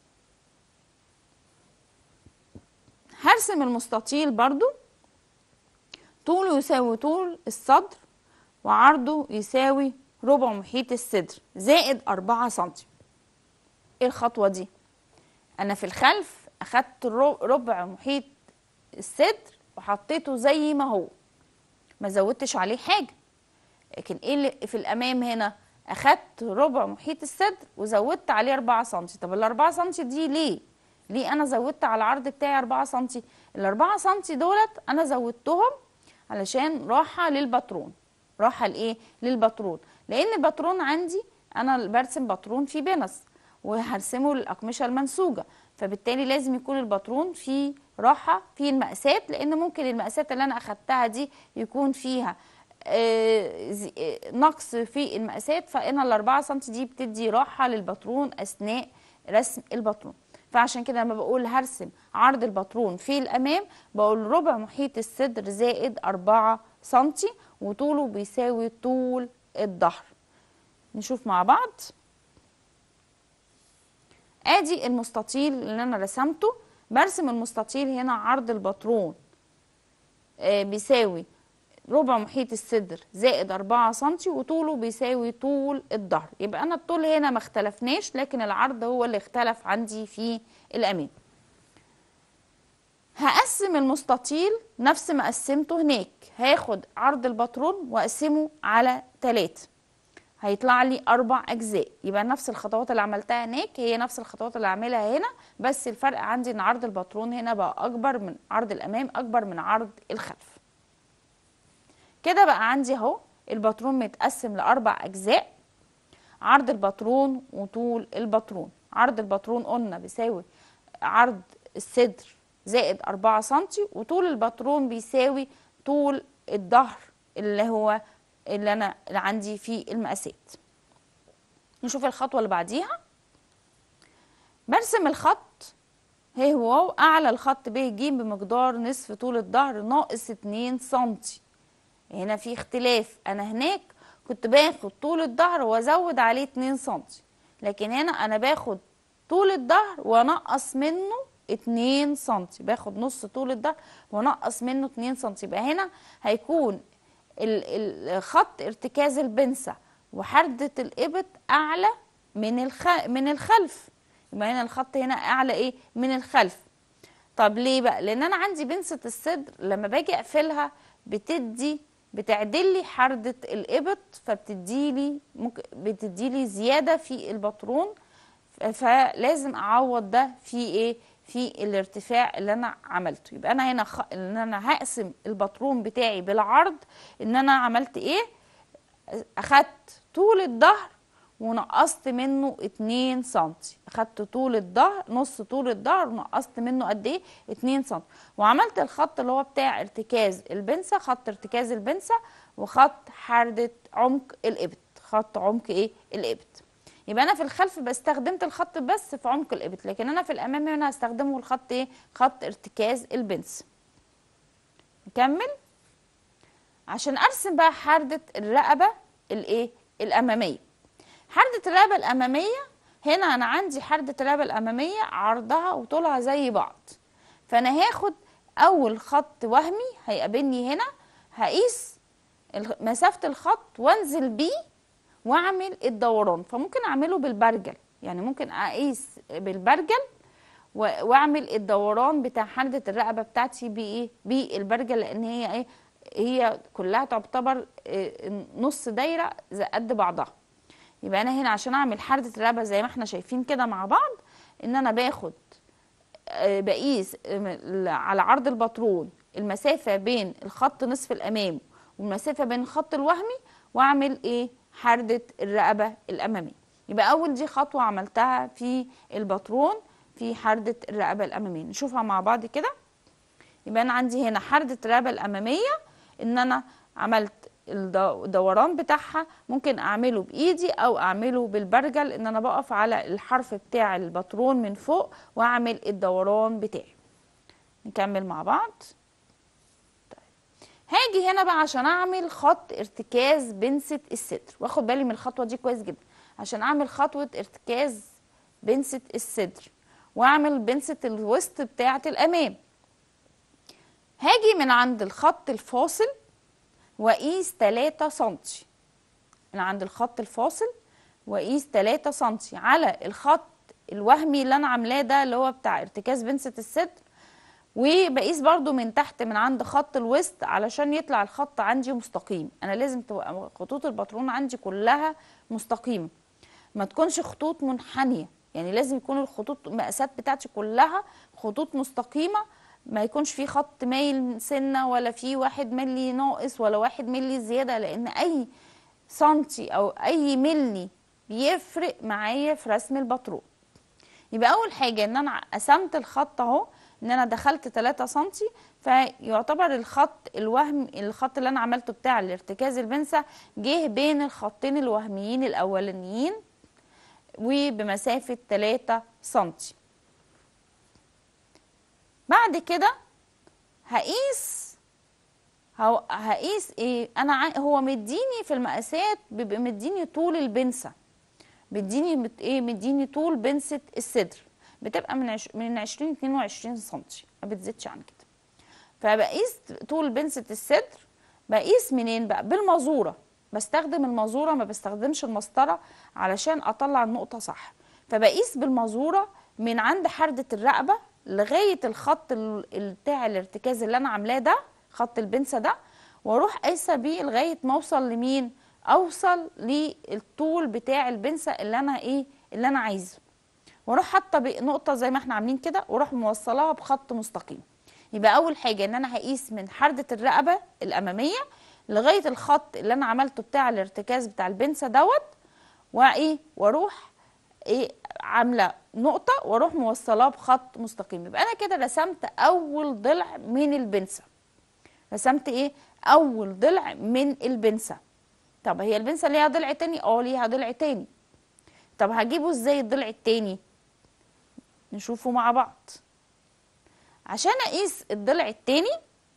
هرسم المستطيل برضو طوله يساوي طول الصدر وعرضه يساوي ربع محيط الصدر زائد أربعة سنتي ايه الخطوة دي انا في الخلف اخدت الرو- ربع محيط الصدر وحطيته زي ما هو ما زودتش عليه حاجة لكن ايه اللي في الامام هنا اخدت ربع محيط الصدر وزودت عليه 4 سم طب ال 4 سم دي ليه ليه انا زودت على العرض بتاعي 4 سم ال 4 سم دولت انا زودتهم علشان راحه للباترون راحه لايه للباترون لان الباترون عندي انا برسم باترون فيه بنس وهرسمه للاقمشه المنسوجه فبالتالي لازم يكون الباترون فيه راحه فيه المقاسات لان ممكن المقاسات اللي انا اخدتها دي يكون فيها آه، زي- آه، نقص في المقاسات فانا الأربعة سم دي بتدي راحه للباترون اثناء رسم الباترون فعشان كده لما بقول هرسم عرض الباترون في الامام بقول ربع محيط الصدر زائد أربعة سنتي وطوله بيساوي طول الظهر نشوف مع بعض ادي المستطيل اللي انا رسمته برسم المستطيل هنا عرض الباترون آه، بيساوي ربع محيط الصدر زائد 4 سنتي وطوله بيساوي طول الظهر يبقى انا الطول هنا ما اختلفناش لكن العرض هو اللي اختلف عندي في الامام هقسم المستطيل نفس ما قسمته هناك هاخد عرض الباترون واقسمه على 3 هيطلع لي اربع اجزاء يبقى نفس الخطوات اللي عملتها هناك هي نفس الخطوات اللي هعملها هنا بس الفرق عندي ان عرض الباترون هنا بقى اكبر من عرض الامام اكبر من عرض الخلف كده بقى عندي اهو الباترون متقسم لاربع اجزاء عرض الباترون وطول الباترون عرض الباترون قلنا بيساوي عرض الصدر زائد 4 سنتي وطول الباترون بيساوي طول الظهر اللي هو اللي انا اللي عندي فيه المقاسات نشوف الخطوه اللي بعديها برسم الخط هي هو اعلى الخط ب ج بمقدار نصف طول الظهر ناقص 2 سنتي هنا في اختلاف انا هناك كنت باخد طول الظهر وازود عليه 2 سنتي لكن هنا انا باخد طول الظهر وانقص منه 2 سنتي باخد نص طول الظهر وانقص منه 2 سنتي يبقى هنا هيكون ال- ال- خط ارتكاز البنسة وحردة الإبط أعلى من الخ... من الخلف يبقى هنا الخط هنا أعلى إيه من الخلف طب ليه بقى لأن أنا عندي بنسة الصدر لما باجي أقفلها بتدي بتعدل لي حردة الإبط فبتديلي ممكن بتديلي زيادة في الباترون ف- فلازم أعوض ده في إيه في الارتفاع اللي انا عملته يبقى انا هنا خ... ان انا هقسم الباترون بتاعي بالعرض ان انا عملت ايه اخدت طول الظهر ونقصت منه 2 سم اخدت طول الظهر نص طول الظهر ونقصت منه قد ايه 2 سم وعملت الخط اللي هو بتاع ارتكاز البنسة خط ارتكاز البنسة وخط حردة عمق الابط خط عمق ايه الابط يبقى انا في الخلف بستخدمت الخط بس في عمق الابط لكن انا في الامام هنا هستخدمه الخط ايه خط ارتكاز البنس نكمل عشان ارسم بقى حردة الرقبة الايه الامامية حردة الرقبة الامامية هنا انا عندي حردة الرقبة الامامية عرضها وطولها زي بعض فانا هاخد اول خط وهمي هيقابلني هنا هقيس مسافة الخط وانزل بيه واعمل الدوران فممكن اعمله بالبرجل يعني ممكن اقيس بالبرجل واعمل الدوران بتاع حردة الرقبة بتاعتي بايه بالبرجل لان هي ايه هي كلها تعتبر نص دايرة قد بعضها يبقى انا هنا عشان اعمل حردة الرقبة زي ما احنا شايفين كده مع بعض ان انا باخد بقيس على عرض الباترون المسافة بين الخط نصف الامام والمسافة بين الخط الوهمي واعمل ايه حردة الرقبة الامامية يبقى اول دي خطوة عملتها في الباترون في حردة الرقبة الامامية نشوفها مع بعض كده يبقى انا عندي هنا حردة الرقبة الامامية ان انا عملت الدوران بتاعها ممكن اعمله بايدي او اعمله بالبرجل ان انا بقف على الحرف بتاع الباترون من فوق واعمل الدوران بتاعي نكمل مع بعض هاجي هنا بقى عشان اعمل خط ارتكاز بنسة الصدر واخد بالي من الخطوة دي كويس جدا عشان اعمل خطوة ارتكاز بنسة الصدر واعمل بنسة الوسط بتاعة الامام هاجي من عند الخط الفاصل واقيس 3 سنتي من عند الخط الفاصل واقيس 3 سنتي على الخط الوهمي اللي انا عاملاه ده اللي هو بتاع ارتكاز بنسة الصدر وبقيس برضو من تحت من عند خط الوسط علشان يطلع الخط عندي مستقيم انا لازم تبقى خطوط الباترون عندي كلها مستقيمه ما تكونش خطوط منحنيه يعني لازم يكون الخطوط المقاسات بتاعتي كلها خطوط مستقيمه ما يكونش في خط مايل سنه ولا في واحد ملي ناقص ولا واحد ملي زياده لان اي سنتي او اي ملي بيفرق معايا في رسم الباترون يبقى اول حاجه ان انا قسمت الخط اهو ان انا دخلت 3 سنتي فيعتبر الخط الوهم الخط اللي انا عملته بتاع الارتكاز البنسة جه بين الخطين الوهميين الاولانيين وبمسافة 3 سنتي بعد كده هقيس هقيس ايه انا هو مديني في المقاسات بيبقى مديني طول البنسة مديني ايه مديني طول بنسة الصدر بتبقى من عش... من 20 22 سم ما بتزيدش عن كده فبقيس طول بنسة الصدر بقيس منين بقى بالمازوره بستخدم المازوره ما بستخدمش المسطره علشان اطلع النقطه صح فبقيس بالمازوره من عند حردة الرقبه لغايه الخط بتاع الارتكاز اللي انا عاملاه ده خط البنسه ده واروح قايسه بيه لغايه ما اوصل لمين اوصل للطول بتاع البنسه اللي انا ايه اللي انا عايزه واروح حاطه نقطه زي ما احنا عاملين كده واروح موصلاها بخط مستقيم يبقى اول حاجه ان انا هقيس من حرده الرقبه الاماميه لغايه الخط اللي انا عملته بتاع الارتكاز بتاع البنسه دوت وايه واروح ايه عامله نقطه واروح موصلاه بخط مستقيم يبقى انا كده رسمت اول ضلع من البنسه رسمت ايه اول ضلع من البنسه طب هي البنسه ليها ضلع تاني اه ليها ضلع تاني طب هجيبه ازاي الضلع التاني نشوفه مع بعض عشان اقيس الضلع التاني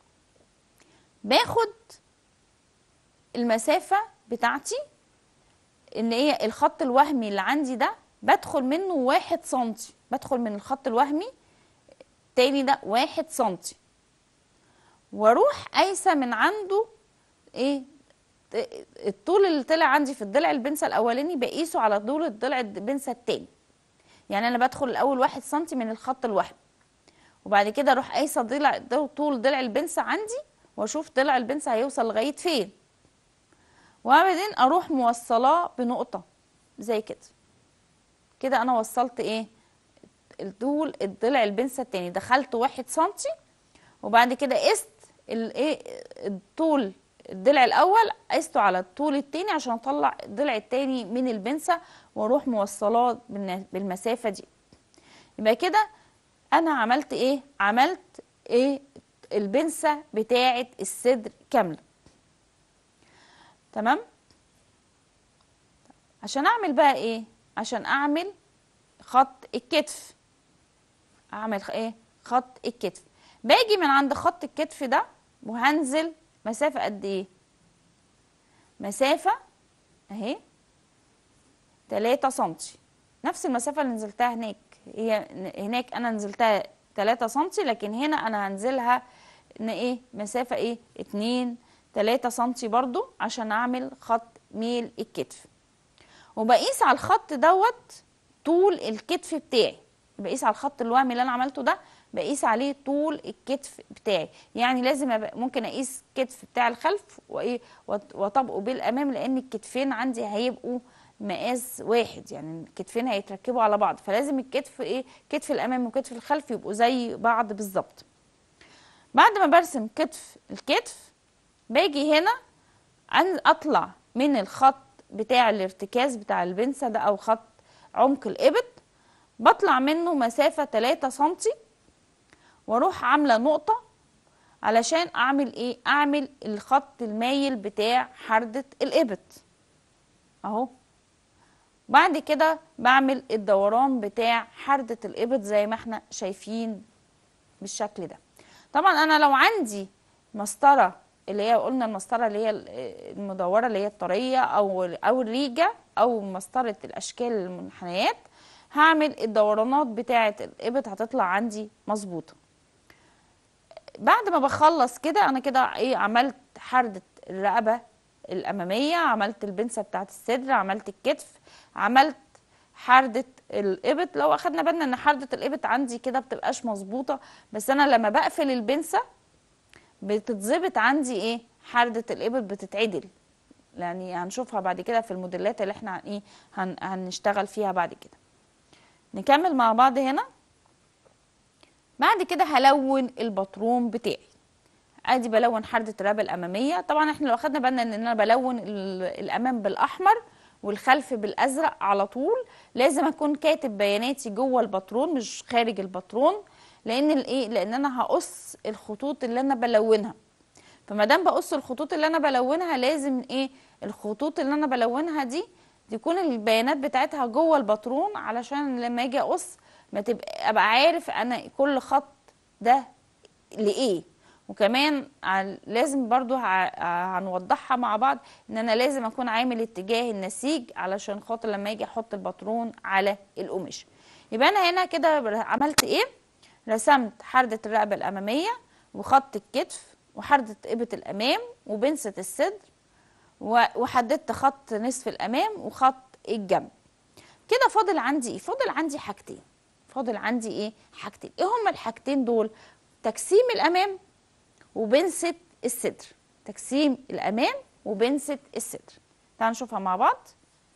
باخد المسافة بتاعتي ان هي الخط الوهمي اللي عندي ده بدخل منه واحد سنتي بدخل من الخط الوهمي التاني ده واحد سنتي واروح قايسه من عنده ايه الطول اللي طلع عندي في الضلع البنسه الاولاني بقيسه على طول الضلع البنسه التاني يعني انا بدخل الاول واحد سنتي من الخط الوهمي وبعد كده اروح قايسه ضلع طول ضلع البنسه عندي واشوف ضلع البنسه هيوصل لغايه فين وبعدين اروح موصلاه بنقطه زي كده كده انا وصلت ايه الطول الضلع البنسه التاني دخلت واحد سنتي وبعد كده قست الايه الطول الضلع الاول قسته على الطول التاني عشان اطلع الضلع التاني من البنسه واروح موصلاه بالمسافه دي يبقى كده انا عملت ايه عملت ايه البنسه بتاعه الصدر كامله تمام عشان اعمل بقى ايه عشان اعمل خط الكتف اعمل خ- ايه خط الكتف باجي من عند خط الكتف ده وهنزل مسافة قد ايه مسافة اهي 3 سنتي نفس المسافة اللي نزلتها هناك هي هناك انا نزلتها 3 سنتي لكن هنا انا هنزلها ان ايه مسافة ايه 2 3 سنتي برضو عشان اعمل خط ميل الكتف وبقيس على الخط دوت طول الكتف بتاعي بقيس على الخط الوهمي اللي انا عملته ده بقيس عليه طول الكتف بتاعي يعني لازم أبقى ممكن اقيس الكتف بتاع الخلف وايه وأط- واطبقه بالامام لان الكتفين عندي هيبقوا مقاس واحد يعني الكتفين هيتركبوا على بعض فلازم الكتف ايه كتف الامام وكتف الخلف يبقوا زي بعض بالظبط بعد ما برسم كتف الكتف باجي هنا أن اطلع من الخط بتاع الارتكاز بتاع البنسة ده او خط عمق الابط بطلع منه مسافة 3 سنتي واروح عاملة نقطة علشان اعمل ايه اعمل الخط المايل بتاع حردة الابط اهو بعد كده بعمل الدوران بتاع حردة الابط زي ما احنا شايفين بالشكل ده طبعا انا لو عندي مسطره اللي هي قلنا المسطره اللي هي المدوره اللي هي الطريه او او الريجه او مسطره الاشكال المنحنيات هعمل الدورانات بتاعه الابط هتطلع عندي مظبوطه بعد ما بخلص كده انا كده ايه عملت حردة الرقبة الأمامية عملت البنسة بتاعت الصدر عملت الكتف عملت حردة الإبط لو أخدنا بالنا إن حردة الإبط عندي كده بتبقاش مظبوطة بس أنا لما بقفل البنسة بتتظبط عندي إيه حردة الإبط بتتعدل يعني هنشوفها بعد كده في الموديلات اللي احنا ايه هن هنشتغل فيها بعد كده نكمل مع بعض هنا بعد كده هلون الباترون بتاعي ادي بلون حردة الرقبة الامامية طبعا احنا لو اخدنا بالنا ان انا بلون ال- الامام بالاحمر والخلف بالازرق على طول لازم اكون كاتب بياناتي جوه الباترون مش خارج الباترون لان الايه لان انا هقص الخطوط اللي انا بلونها فما دام بقص الخطوط اللي انا بلونها لازم ايه الخطوط اللي انا بلونها دي تكون البيانات بتاعتها جوه الباترون علشان لما اجي اقص ما تبقى ابقى عارف انا كل خط ده لايه وكمان ع- لازم برضو ه- ه- هنوضحها مع بعض ان انا لازم اكون عامل اتجاه النسيج علشان خاطر لما اجي احط الباترون على القماش يبقى انا هنا كده بر- عملت ايه رسمت حردة الرقبة الامامية وخط الكتف وحردة ابط الامام وبنسة الصدر و- وحددت خط نصف الامام وخط الجنب كده فاضل عندي ايه فاضل عندي حاجتين فاضل عندي ايه حاجتين ايه هما الحاجتين دول تقسيم الامام وبنسة الصدر تقسيم الامام وبنسة الصدر تعالوا نشوفها مع بعض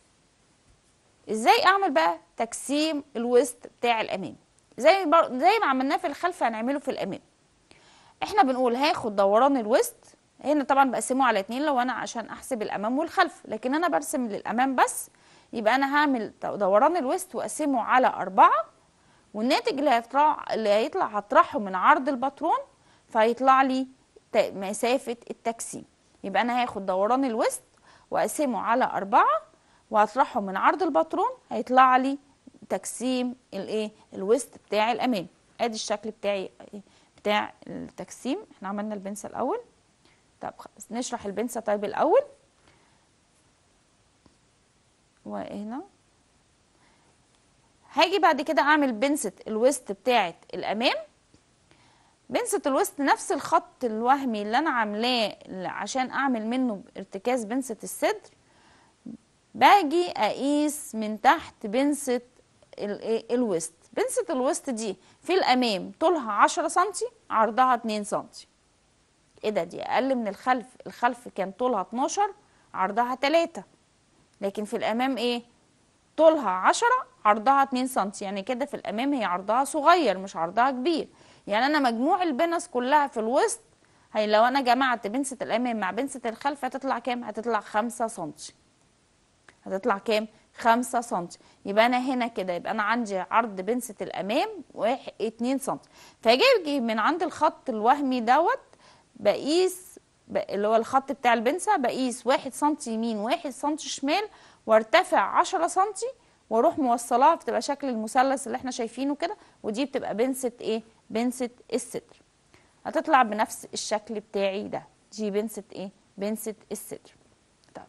ازاي اعمل بقى تقسيم الوسط بتاع الامام زي بر... زي ما عملناه في الخلف هنعمله في الامام احنا بنقول هاخد دوران الوسط هنا طبعا بقسمه على اتنين لو انا عشان احسب الامام والخلف لكن انا برسم للامام بس يبقى انا هعمل دوران الوسط واقسمه على اربعة والناتج اللي هيطلع اللي هيطلع هطرحه من عرض الباترون فهيطلع لي ت- مسافة التقسيم يبقى انا هاخد دوران الوسط واقسمه على أربعة وهطرحه من عرض الباترون هيطلع لي تقسيم الايه الوسط بتاع الامام ادي الشكل بتاعي بتاع التقسيم احنا عملنا البنسة الاول طب خلاص نشرح البنسة طيب الاول وهنا هاجي بعد كده اعمل بنسة الوسط بتاعة الامام بنسة الوسط نفس الخط الوهمي اللي انا عاملاه عشان اعمل منه ارتكاز بنسة الصدر باجي اقيس من تحت بنسة ال- الوسط بنسة الوسط دي في الامام طولها 10 سنتي عرضها 2 سنتي ايه ده دي اقل من الخلف الخلف كان طولها 12 عرضها 3 لكن في الامام ايه طولها 10 عرضها 2 سم يعني كده في الامام هي عرضها صغير مش عرضها كبير يعني انا مجموع البنس كلها في الوسط هي لو انا جمعت بنسة الامام مع بنسة الخلف هتطلع كام هتطلع 5 سم هتطلع كام 5 سم يبقى انا هنا كده يبقى انا عندي عرض بنسة الامام واحد 2 سم فاجي من عند الخط الوهمي دوت بقيس ب- اللي هو الخط بتاع البنسة بقيس واحد سنتي يمين واحد سنتي شمال وارتفع 10 سنتي واروح موصلاها بتبقى شكل المثلث اللي احنا شايفينه كده ودي بتبقى بنسة ايه بنسة الصدر هتطلع بنفس الشكل بتاعي ده دي بنسة ايه بنسة الصدر طيب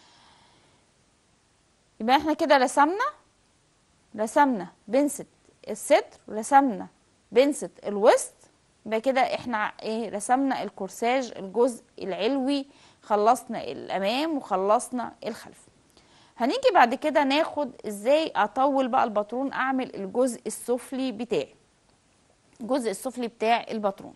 يبقى احنا كده رسمنا رسمنا بنسة الصدر رسمنا بنسة الوسط يبقى كده احنا ايه رسمنا الكورساج الجزء العلوي خلصنا الامام وخلصنا الخلف هنيجي بعد كده ناخد ازاي اطول بقى الباترون اعمل الجزء السفلي بتاعي الجزء السفلي بتاع الباترون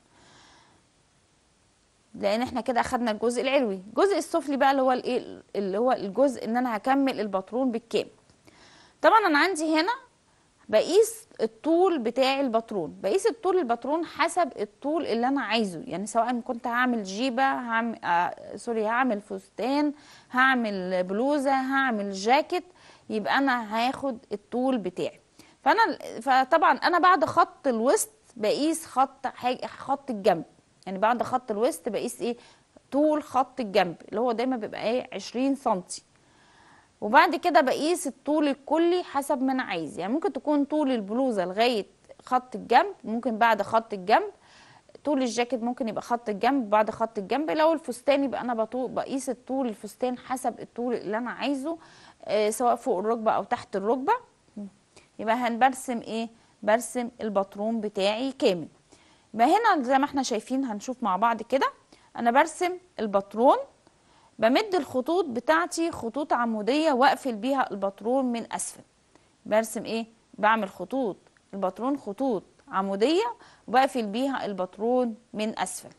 لان احنا كده اخدنا الجزء العلوي الجزء السفلي بقى اللي هو الايه اللي هو الجزء ان انا هكمل الباترون بالكامل طبعا انا عندي هنا بقيس الطول بتاع الباترون بقيس الطول الباترون حسب الطول اللي انا عايزه يعني سواء كنت هعمل جيبه هعمل آه سوري هعمل فستان هعمل بلوزه هعمل جاكيت يبقى انا هاخد الطول بتاعي فانا فطبعا انا بعد خط الوسط بقيس خط حاجه خط الجنب يعني بعد خط الوسط بقيس ايه طول خط الجنب اللي هو دايما بيبقى ايه 20 سنتي وبعد كده بقيس الطول الكلي حسب ما انا عايز يعني ممكن تكون طول البلوزه لغايه خط الجنب ممكن بعد خط الجنب طول الجاكيت ممكن يبقى خط الجنب بعد خط الجنب لو الفستان يبقى انا بقيس الطول الفستان حسب الطول اللي انا عايزه آه سواء فوق الركبه او تحت الركبه يبقى هنبرسم ايه برسم الباترون بتاعي كامل يبقى هنا زي ما احنا شايفين هنشوف مع بعض كده انا برسم الباترون بمد الخطوط بتاعتي خطوط عمودية واقفل بيها الباترون من أسفل برسم إيه؟ بعمل خطوط الباترون خطوط عمودية وبقفل بيها الباترون من أسفل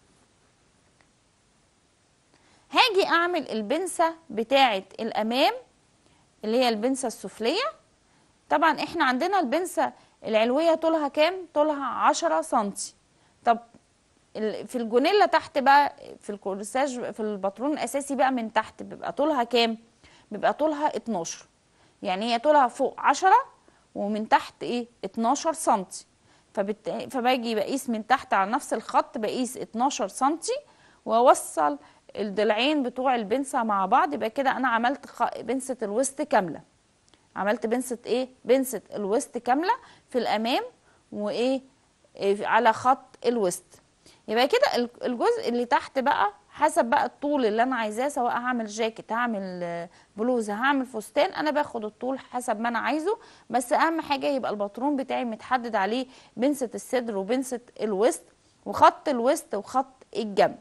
هاجي أعمل البنسة بتاعة الأمام اللي هي البنسة السفلية طبعا احنا عندنا البنسة العلوية طولها كام؟ طولها عشرة سنتي طب في الجونيلا تحت بقى في الكورساج في الباترون الاساسي بقى من تحت بيبقى طولها كام بيبقى طولها 12 يعني هي طولها فوق 10 ومن تحت ايه 12 سنتي فبت... فباجي بقيس من تحت على نفس الخط بقيس 12 سنتي واوصل الضلعين بتوع البنسه مع بعض يبقى كده انا عملت خ... بنسه الوسط كامله عملت بنسه ايه بنسه الوسط كامله في الامام وايه إيه على خط الوسط يبقى كده الجزء اللي تحت بقى حسب بقى الطول اللي انا عايزاه سواء هعمل جاكيت هعمل بلوزه هعمل فستان انا باخد الطول حسب ما انا عايزه بس اهم حاجه يبقى الباترون بتاعي متحدد عليه بنسه الصدر وبنسه الوسط وخط الوسط وخط الجنب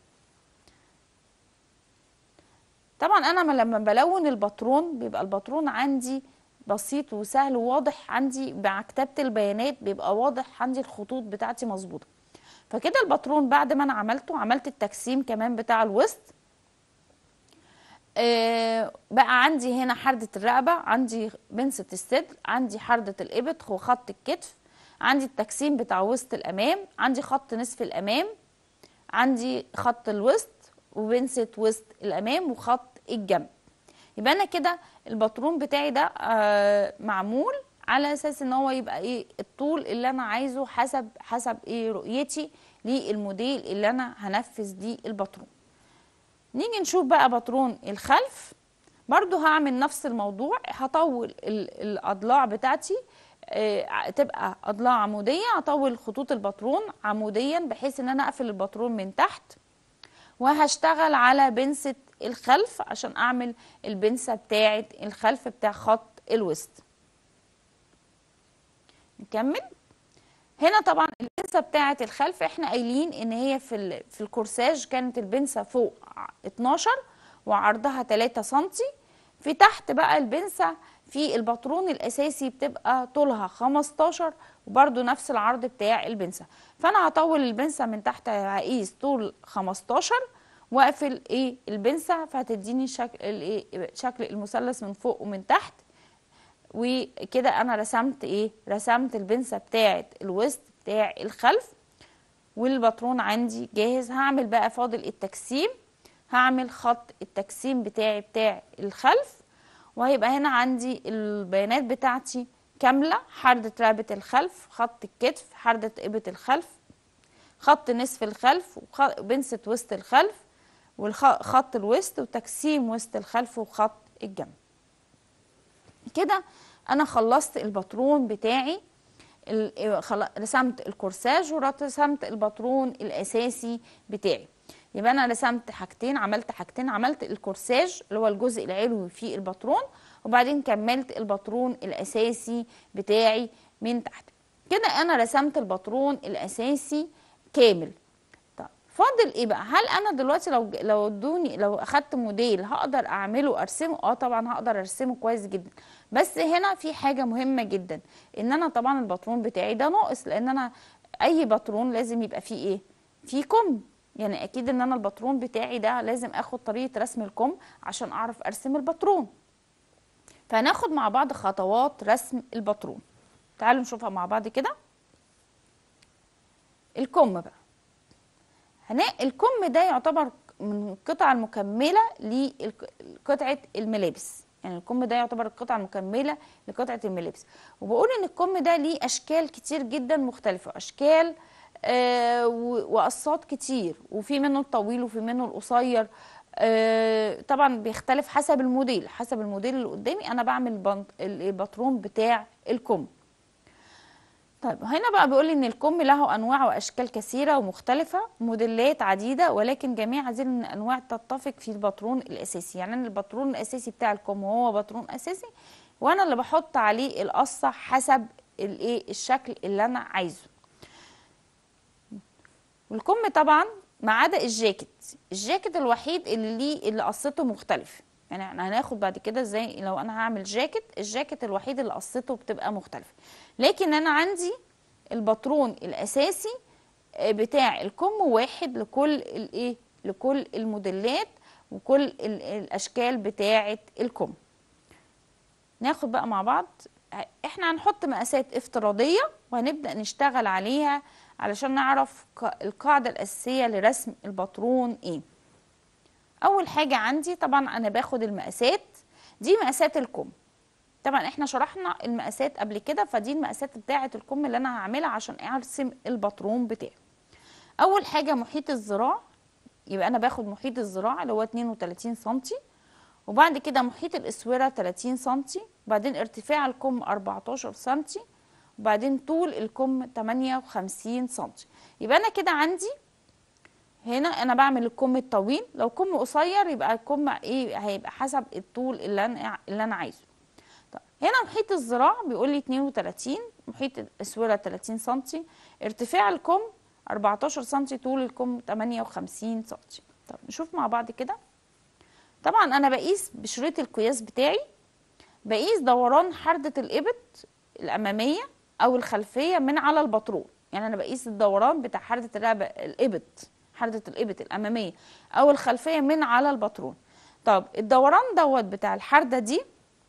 طبعا انا لما بلون الباترون بيبقى الباترون عندي بسيط وسهل وواضح عندي مع كتابه البيانات بيبقى واضح عندي الخطوط بتاعتي مظبوطه فكده الباترون بعد ما انا عملته عملت التجسيم كمان بتاع الوسط آه بقى عندي هنا حردة الرقبة عندي بنسة الصدر عندي حردة الإبط وخط الكتف عندي التجسيم بتاع وسط الأمام عندي خط نصف الأمام عندي خط الوسط وبنسة وسط الأمام وخط الجنب يبقى أنا كده الباترون بتاعي ده آه معمول على اساس ان هو يبقى ايه الطول اللي انا عايزه حسب حسب ايه رؤيتي للموديل اللي انا هنفذ دي الباترون نيجي نشوف بقى باترون الخلف برضو هعمل نفس الموضوع هطول الاضلاع بتاعتي اه تبقى اضلاع عموديه هطول خطوط الباترون عموديا بحيث ان انا اقفل الباترون من تحت وهشتغل على بنسه الخلف عشان اعمل البنسه بتاعه الخلف بتاع خط الوسط نكمل هنا طبعا البنسه بتاعه الخلف احنا قايلين ان هي في في الكورساج كانت البنسه فوق 12 وعرضها 3 سم في تحت بقى البنسه في الباترون الاساسي بتبقى طولها 15 وبرده نفس العرض بتاع البنسه فانا هطول البنسه من تحت هقيس طول 15 واقفل ايه البنسه فهتديني شكل الايه شكل المثلث من فوق ومن تحت وكده انا رسمت ايه رسمت البنسه بتاعه الوسط بتاع الخلف والباترون عندي جاهز هعمل بقى فاضل التجسيم هعمل خط التجسيم بتاعي بتاع الخلف وهيبقى هنا عندي البيانات بتاعتي كامله حردة رقبة الخلف خط الكتف حردة إبط الخلف خط نصف الخلف وبنسة وسط الخلف وخط الوسط وتجسيم وسط الخلف وخط الجنب كده انا خلصت الباترون بتاعي ال- خل- رسمت الكورساج ورسمت الباترون الاساسي بتاعي يبقى انا رسمت حاجتين عملت حاجتين عملت الكورساج اللي هو الجزء العلوي في الباترون وبعدين كملت الباترون الاساسي بتاعي من تحت كده انا رسمت الباترون الاساسي كامل طب فاضل ايه بقى هل انا دلوقتي لو لو ادوني لو اخدت موديل هقدر اعمله ارسمه اه طبعا هقدر ارسمه كويس جدا بس هنا في حاجه مهمه جدا ان انا طبعا الباترون بتاعي ده ناقص لان انا اي باترون لازم يبقى فيه ايه فيه كم يعني اكيد ان انا الباترون بتاعي ده لازم اخد طريقه رسم الكم عشان اعرف ارسم الباترون فهناخد مع بعض خطوات رسم الباترون تعالوا نشوفها مع بعض كده الكم بقى هنا الكم ده يعتبر من القطع المكملة لقطعة الملابس يعني الكم ده يعتبر القطعة المكملة لقطعة الملابس وبقول ان الكم ده ليه اشكال كتير جدا مختلفة اشكال آه و- وقصات كتير وفي منه الطويل وفي منه القصير آه طبعا بيختلف حسب الموديل حسب الموديل اللي قدامي انا بعمل بنط- الباترون بتاع الكم طيب هنا بقى بيقول لي ان الكم له انواع واشكال كثيره ومختلفه موديلات عديده ولكن جميع هذه الانواع تتفق في الباترون الاساسي يعني أنا الباترون الاساسي بتاع الكم هو باترون اساسي وانا اللي بحط عليه القصه حسب الايه الشكل اللي انا عايزه والكم طبعا ما عدا الجاكيت الجاكيت الوحيد اللي ليه اللي قصته مختلف يعني احنا هناخد بعد كده ازاي لو انا هعمل جاكيت الجاكيت الوحيد اللي قصته بتبقى مختلفه لكن انا عندي الباترون الاساسي آه، بتاع الكم واحد لكل الايه لكل الموديلات وكل ال- الاشكال بتاعه الكم ناخد بقى مع بعض احنا هنحط مقاسات افتراضيه وهنبدا نشتغل عليها علشان نعرف ق- القاعده الاساسيه لرسم الباترون ايه اول حاجه عندي طبعا انا باخد المقاسات دي مقاسات الكم طبعا احنا شرحنا المقاسات قبل كده فدي المقاسات بتاعه الكم اللي انا هعملها عشان ارسم الباترون بتاعي اول حاجه محيط الذراع يبقى انا باخد محيط الذراع اللي هو 32 سنتي وبعد كده محيط الاسوره 30 سنتي وبعدين ارتفاع الكم 14 سنتي وبعدين طول الكم 58 سنتي يبقى انا كده عندي هنا انا بعمل الكم الطويل لو كم قصير يبقى الكم ايه هيبقى حسب الطول اللي انا اللي انا عايزه طيب هنا محيط الذراع بيقول لي 32 محيط الاسوره 30 سم ارتفاع الكم 14 سم طول الكم 58 سم طب نشوف مع بعض كده طبعا انا بقيس بشريط القياس بتاعي بقيس دوران حردة الإبط الأمامية أو الخلفية من على الباترون يعني أنا بقيس الدوران بتاع حردة الرقبة الإبط حردة الإبط الأمامية أو الخلفية من على الباترون طب الدوران دوت بتاع الحردة دي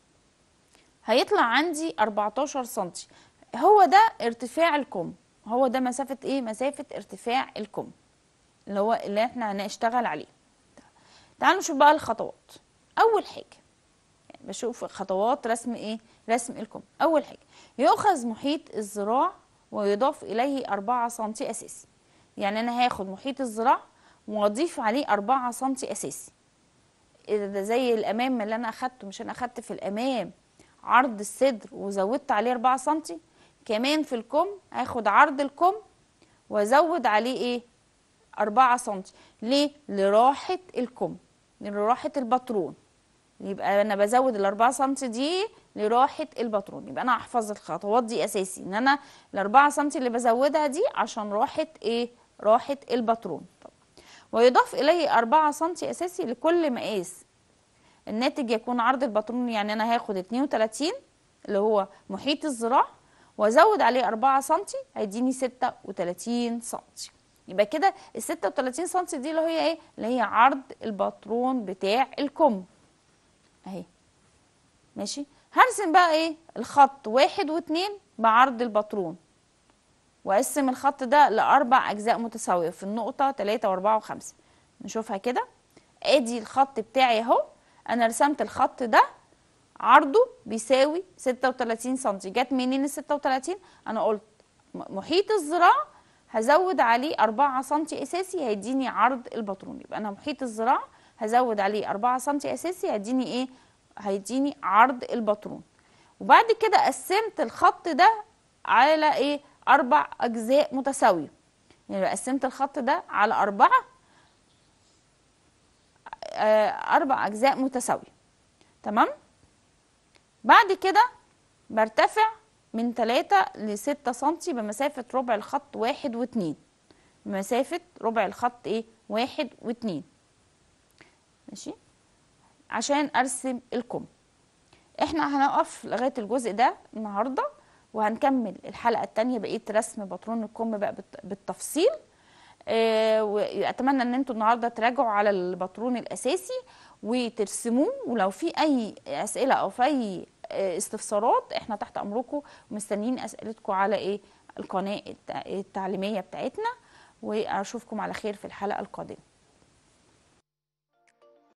هيطلع عندي 14 سنتي هو ده ارتفاع الكم هو ده مسافة ايه مسافة ارتفاع الكم اللي هو اللي احنا هنشتغل عليه تعالوا نشوف بقى الخطوات اول حاجة يعني بشوف خطوات رسم ايه رسم الكم اول حاجة يؤخذ محيط الذراع ويضاف اليه 4 سنتي اساسي يعني انا هاخد محيط الذراع واضيف عليه 4 سنتي اساسي إذا ده زي الامام اللي انا اخدته مش انا اخدت في الامام عرض الصدر وزودت عليه 4 سنتي كمان في الكم هاخد عرض الكم وازود عليه ايه 4 سنتي ليه لراحة الكم لراحة الباترون يبقى انا بزود ال 4 سنتي دي لراحة الباترون يبقى انا هحفظ الخطوات دي اساسي ان انا ال 4 سنتي اللي بزودها دي عشان راحة ايه راحة الباترون طب. ويضاف اليه 4 سنتي اساسي لكل مقاس الناتج يكون عرض الباترون يعني انا هاخد 32 اللي هو محيط الذراع وازود عليه 4 سنتي هيديني 36 سنتي يبقى كده ال 36 سنتي دي اللي هي ايه اللي هي عرض الباترون بتاع الكم اهي ماشي هرسم بقى ايه الخط واحد واتنين بعرض الباترون واقسم الخط ده لاربع اجزاء متساويه في النقطه تلاتة واربعة وخمسة نشوفها كده ادي الخط بتاعي اهو انا رسمت الخط ده عرضه بيساوي 36 سم جت منين ال 36 انا قلت محيط الذراع هزود عليه 4 سم اساسي هيديني عرض الباترون يبقى انا محيط الذراع هزود عليه 4 سم اساسي هيديني ايه هيديني عرض الباترون وبعد كده قسمت الخط ده على ايه اربع اجزاء متساويه يعني قسمت الخط ده على اربعه آه، اربع اجزاء متساويه تمام بعد كده برتفع من 3 ل 6 سنتي بمسافة ربع الخط واحد واتنين بمسافة ربع الخط ايه واحد واتنين ماشي عشان ارسم الكم احنا هنقف لغاية الجزء ده النهاردة وهنكمل الحلقة التانية بقية رسم بطرون الكم بقى بالت- بالتفصيل آه، واتمنى ان انتوا النهارده تراجعوا على الباترون الاساسي وترسموه ولو في اي اسئله او في اي آه، استفسارات احنا تحت امركم ومستنيين اسئلتكم على ايه القناه التع- التعليميه بتاعتنا واشوفكم على خير في الحلقه القادمه